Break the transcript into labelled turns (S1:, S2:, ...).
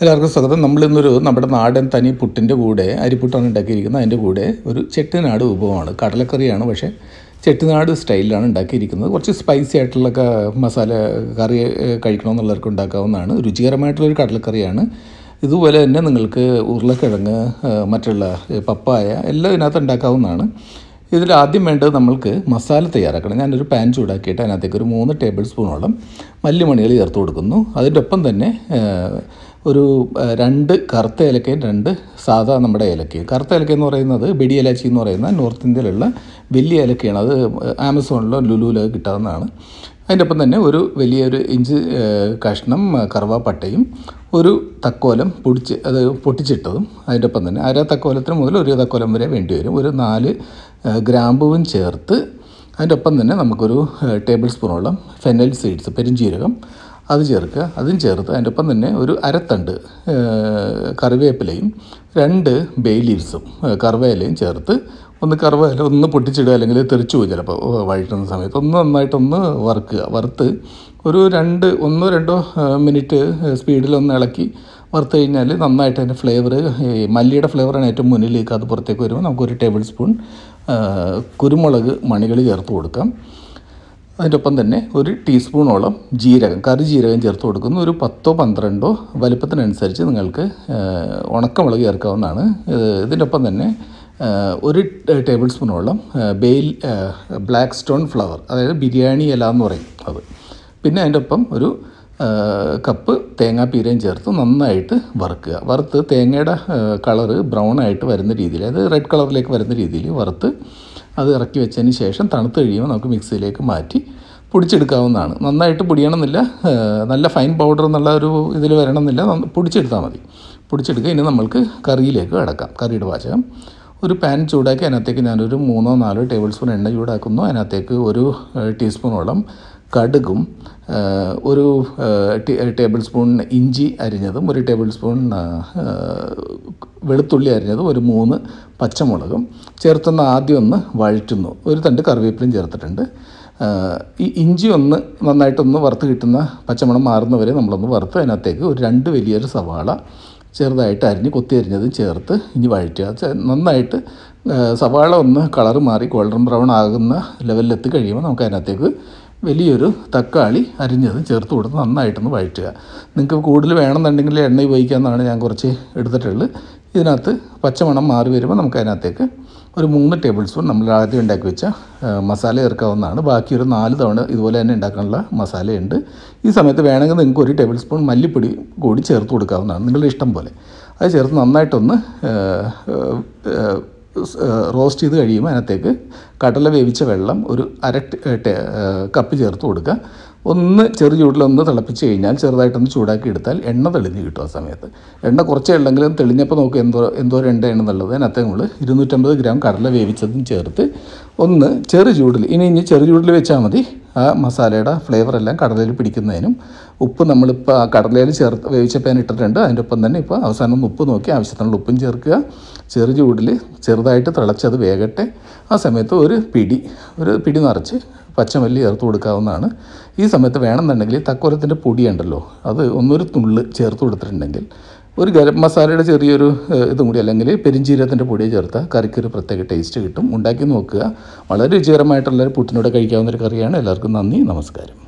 S1: എല്ലാവർക്കും സ്വാഗതം നമ്മളിന്നൊരു നമ്മുടെ നാടൻ തനി പുട്ടിൻ്റെ കൂടെ അരിപ്പുട്ടാണ് ഉണ്ടാക്കിയിരിക്കുന്നത് അതിൻ്റെ കൂടെ ഒരു ചെട്ടിനാട് വിഭവമാണ് കടലക്കറിയാണ് പക്ഷേ ചെട്ടിനാട് സ്റ്റൈലിലാണ് ഉണ്ടാക്കിയിരിക്കുന്നത് കുറച്ച് സ്പൈസി ആയിട്ടുള്ള ക- മസാല കറി ഏഹ്, കഴിക്കണമെന്നുള്ളവർക്ക് ഉണ്ടാക്കാവുന്നതാണ് രുചികരമായിട്ടുള്ളൊരു കടലക്കറിയാണ് ഇതുപോലെ തന്നെ നിങ്ങൾക്ക് ഉരുളക്കിഴങ്ങ് ഏഹ്, മറ്റുള്ള ഏഹ്, പപ്പായ എല്ലാം ഇതിനകത്ത് ഉണ്ടാക്കാവുന്നതാണ് ഇതിൽ ആദ്യം വേണ്ടത് നമ്മൾക്ക് മസാല തയ്യാറാക്കണം ഞാനൊരു പാൻ ചൂടാക്കിയിട്ട് അതിനകത്തേക്ക് ഒരു മൂന്ന് ടേബിൾ സ്പൂണോളം മല്ലിമണികൾ ചേർത്ത് കൊടുക്കുന്നു അതിൻ്റെ ഒപ്പം തന്നെ ഏഹ്, ഒരു ഏഹ്, രണ്ട് കറുത്ത ഏലക്കയും രണ്ട് സാധാ നമ്മുടെ ഏലക്കയും കറുത്ത ഏലക്ക എന്ന് പറയുന്നത് ബെടി ഏലാച്ചി എന്ന് പറയുന്ന നോർത്ത് ഇന്ത്യയിലുള്ള വലിയ ഏലക്കയാണ് അത് ആമസോണിലോ ലുലുവിലോ കിട്ടാവുന്നതാണ് അതിൻ്റെ ഒപ്പം തന്നെ ഒരു വലിയൊരു ഇഞ്ച് ഏഹ്, കഷ്ണം ഏഹ്, കറുവാപ്പട്ടയും ഒരു തക്കോലം പൊടിച്ച് അത് പൊട്ടിച്ചിട്ടതും അതിൻ്റെ ഒപ്പം തന്നെ അര തക്കോലത്തിന് മുതൽ ഒരു തക്കോലം വരെ വേണ്ടി വരും ഒരു നാല് ഏഹ്, ഗ്രാമ്പുവും ചേർത്ത് അതിൻ്റെ ഒപ്പം തന്നെ നമുക്കൊരു ഏഹ്, ടേബിൾ സ്പൂണോളം ഫെനൽ സീഡ്സ് പെരുംജീരകം അത് ചേർക്കുക അതും ചേർത്ത് അതിൻ്റെ ഒപ്പം തന്നെ ഒരു അരത്തണ്ട് ഏഹ്, കറിവേപ്പിലയും രണ്ട് ബേ ലീവ്സും ഏഹ്, കറുവേലയും ചേർത്ത് ഒന്ന് കറുവേല ഒന്ന് പൊട്ടിച്ചിടുക അല്ലെങ്കിൽ തെറിച്ചു പോകും ചിലപ്പോൾ വഴറ്റുന്ന സമയത്ത് ഒന്ന് നന്നായിട്ടൊന്ന് വറുക്കുക വറുത്ത് ഒരു രണ്ട് ഒന്നോ രണ്ടോ ഏഹ്, മിനിറ്റ് സ്പീഡിലൊന്ന് ഇളക്കി വറുത്ത് കഴിഞ്ഞാൽ നന്നായിട്ട് അതിൻ്റെ ഫ്ലേവർ മല്ലിയുടെ ഫ്ലേവറാണ് ഏറ്റവും മുന്നിലേക്ക് അത് പുറത്തേക്ക് വരുമ്പോൾ നമുക്കൊരു ടേബിൾ സ്പൂൺ ഏഹ്, കുരുമുളക് മണികൾ ചേർത്ത് കൊടുക്കാം അതിൻ്റെ ഒപ്പം തന്നെ ഒരു ടീസ്പൂണോളം ജീരകം കറി ജീരകം ചേർത്ത് കൊടുക്കുന്നു ഒരു പത്തോ പന്ത്രണ്ടോ വലുപ്പത്തിനനുസരിച്ച് നിങ്ങൾക്ക് ഏഹ്, ഉണക്കമുളക് ചേർക്കാവുന്നതാണ് ഏഹ്, ഇതിൻ്റെ ഒപ്പം തന്നെ ഏഹ്, ഒരു ടേബിൾ സ്പൂണോളം ഏഹ്, ബെയിൽ ഏഹ്, ബ്ലാക്ക് സ്റ്റോൺ ഫ്ലവർ അതായത് ബിരിയാണി ഇല എന്ന് പറയും അത് പിന്നെ അതിൻ്റെ ഒപ്പം ഒരു ഏഹ്, കപ്പ് തേങ്ങാപ്പീരയും ചേർത്ത് നന്നായിട്ട് വറുക്കുക വറുത്ത് തേങ്ങയുടെ ഏഹ്, കളറ് ബ്രൗൺ ആയിട്ട് വരുന്ന രീതിയിൽ അതായത് റെഡ് കളറിലേക്ക് വരുന്ന രീതിയിൽ വറുത്ത് അത് ഇറക്കി വെച്ചതിന് ശേഷം തണുത്ത് കഴിയുമ്പോൾ നമുക്ക് മിക്സിയിലേക്ക് മാറ്റി പൊടിച്ചെടുക്കാവുന്നതാണ് നന്നായിട്ട് പൊടിയണമെന്നില്ല ഏഹ്, നല്ല ഫൈൻ പൗഡർ എന്നുള്ള ഒരു ഇതിൽ വരണമെന്നില്ല നന്ന- പൊടിച്ചെടുത്താൽ മതി പൊടിച്ചെടുക്കുക ഇനി നമ്മൾക്ക് കറിയിലേക്ക് കിടക്കാം കറിയുടെ പാചകം ഒരു പാൻ ചൂടാക്കി അതിനകത്തേക്ക് ഞാനൊരു മൂന്നോ നാലോ ടേബിൾ സ്പൂൺ എണ്ണ ചൂടാക്കുന്നു അതിനകത്തേക്ക് ഒരു ഏഹ്, ടീസ്പൂണോളം കടുകും ഏഹ്, ഒരു ഏഹ്, ടീ- ടേബിൾ സ്പൂൺ ഇഞ്ചി അരിഞ്ഞതും ഒരു ടേബിൾ സ്പൂൺ ഏഹ്, വെളുത്തുള്ളി അരിഞ്ഞതും ഒരു മൂന്ന് പച്ചമുളകും ചേർത്തൊന്ന് ആദ്യം ഒന്ന് വഴറ്റുന്നു ഒരു തണ്ട് കറിവേപ്പിലയും ചേർത്തിട്ടുണ്ട് ഏഹ്, ഈ ഇഞ്ചി ഒന്ന് നന്നായിട്ടൊന്ന് വറുത്ത് കിട്ടുന്ന പച്ചമണം മാറുന്നവരെ നമ്മളൊന്ന് വറുത്ത് അതിനകത്തേക്ക് ഒരു രണ്ട് വലിയൊരു സവാള ചെറുതായിട്ട് അരിഞ്ഞ് കൊത്തി അരിഞ്ഞതും ചേർത്ത് ഇനി വഴറ്റുക ചെ- നന്നായിട്ട് ഏഹ്, സവാള ഒന്ന് കളറ് മാറി ഗോൾഡൻ ബ്രൗൺ ആകുന്ന ലെവലിലെത്തി കഴിയുമ്പോൾ നമുക്ക് അതിനകത്തേക്ക് വലിയൊരു തക്കാളി അരിഞ്ഞത് ചേർത്ത് കൊടുത്ത് നന്നായിട്ടൊന്ന് വഴറ്റുക നിങ്ങൾക്ക് കൂടുതൽ വേണമെന്നുണ്ടെങ്കിൽ എണ്ണ ഉപയോഗിക്കാമെന്നാണ് ഞാൻ കുറച്ച് എടുത്തിട്ടുള്ളത് ഇതിനകത്ത് പച്ചമണം മാറി വരുമ്പോൾ നമുക്ക് അതിനകത്തേക്ക് ഒരു മൂന്ന് ടേബിൾ സ്പൂൺ നമ്മൾ ആദ്യം ഉണ്ടാക്കി വെച്ച ആ, മസാല ചേർക്കാവുന്നതാണ് ബാക്കി ഒരു നാല് തവണ ഇതുപോലെ തന്നെ ഉണ്ടാക്കാനുള്ള മസാലയുണ്ട് ഈ സമയത്ത് വേണമെങ്കിൽ നിങ്ങൾക്ക് ഒരു ടേബിൾ സ്പൂൺ മല്ലിപ്പൊടി കൂടി ചേർത്ത് കൊടുക്കാവുന്നതാണ് നിങ്ങളുടെ ഇഷ്ടം പോലെ അത് ചേർത്ത് നന്നായിട്ടൊന്ന് ആ, ആ, സ്- ഏഹ് റോസ്റ്റ് ചെയ്ത് കഴിയുമ്പോൾ അതിനകത്തേക്ക് കടല വേവിച്ച വെള്ളം ഒരു അര ട്- ഏഹ് ടേ- ഏഹ് കപ്പ് ചേർത്ത് കൊടുക്കുക ഒന്ന് ചെറു ചൂടിലൊന്ന് തിളപ്പിച്ച് കഴിഞ്ഞാൽ ചെറുതായിട്ടൊന്ന് ചൂടാക്കി എടുത്താൽ എണ്ണ തെളിഞ്ഞ് കിട്ടും ആ സമയത്ത് എണ്ണ കുറച്ചേ ഉള്ളെങ്കിലും തെളിഞ്ഞപ്പോൾ നോക്കുക എന്തോ എന്തോ എണ്ണ എന്നുള്ളത് അതിനകത്ത് നമ്മൾ ഇരുന്നൂറ്റമ്പത് ഗ്രാം കടല വേവിച്ചതും ചേർത്ത് ഒന്ന് ചെറു ചൂടിൽ ഇനി ഇനി ചെറു ചൂടിൽ വെച്ചാൽ മതി ആ മസാലയുടെ ഫ്ലേവർ എല്ലാം കടലയിൽ പിടിക്കുന്നതിനും ഉപ്പ് നമ്മളിപ്പോൾ ആ കടലയിൽ ചേർത്ത് വേവിച്ചപ്പോൾ ഇട്ടിട്ടുണ്ട് അതിൻ്റെ ഒപ്പം തന്നെ ഇപ്പോൾ അവസാനം ഒന്ന് ഉപ്പ് നോക്കി ആവശ്യത്തിനുള്ള ഉപ്പും ചേർക്കുക ചെറു ചൂടിൽ ചെറുതായിട്ട് തിളച്ചത് വേകട്ടെ ആ സമയത്ത് ഒരു പിടി ഒരു പിടി നിറച്ച് പച്ചമല്ലി ചേർത്ത് കൊടുക്കാവുന്നതാണ് ഈ സമയത്ത് വേണമെന്നുണ്ടെങ്കിൽ തക്കോലത്തിൻ്റെ പൊടിയുണ്ടല്ലോ അത് ഒന്നൊരു തുള്ള് ചേർത്ത് കൊടുത്തിട്ടുണ്ടെങ്കിൽ ഒരു ഗരം മസാലയുടെ ചെറിയൊരു ഏഹ്, ഇതും കൂടി അല്ലെങ്കിൽ പെരിഞ്ചീരകത്തിൻ്റെ പൊടി ചേർത്താൽ കറിക്കൊരു പ്രത്യേക ടേസ്റ്റ് കിട്ടും ഉണ്ടാക്കി നോക്കുക വളരെ രുചികരമായിട്ടുള്ള ഒരു പുട്ടിനോടെ കഴിക്കാവുന്ന ഒരു കറിയാണ് എല്ലാവർക്കും നന്ദി നമസ്കാരം